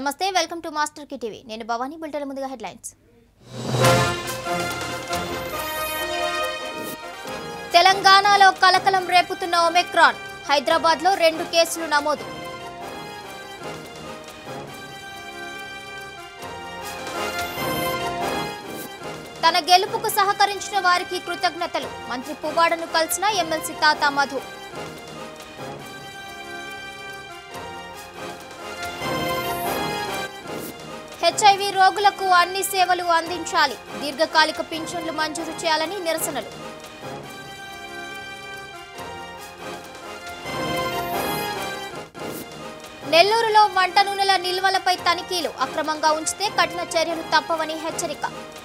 నమస్తే welcome to master key TV నేను భవానీ బుల్టెల ముందుగా హెడ్లైన్స్ తెలంగాణలో కలకలం రేపుతున్న ఒమెక్రాన్ హైదరాబాద్లో రెండు కేసులు నమోదు తన గెలుపుకు సహకరించిన వారికి కృతజ్ఞతలు మంత్రి పువ్వాడను కలిసిన ఎమ్మెల్సీ తాతా మధు హెచ్ఐవి రోగులకు అన్ని సేవలు అందించాలి దీర్ఘకాలిక పింఛన్లు మంజూరు చేయాలని నిరసనలు నెల్లూరులో వంట నూనెల నిల్వలపై తనిఖీలు అక్రమంగా ఉంచితే కఠిన చర్యలు తప్పవని హెచ్చరిక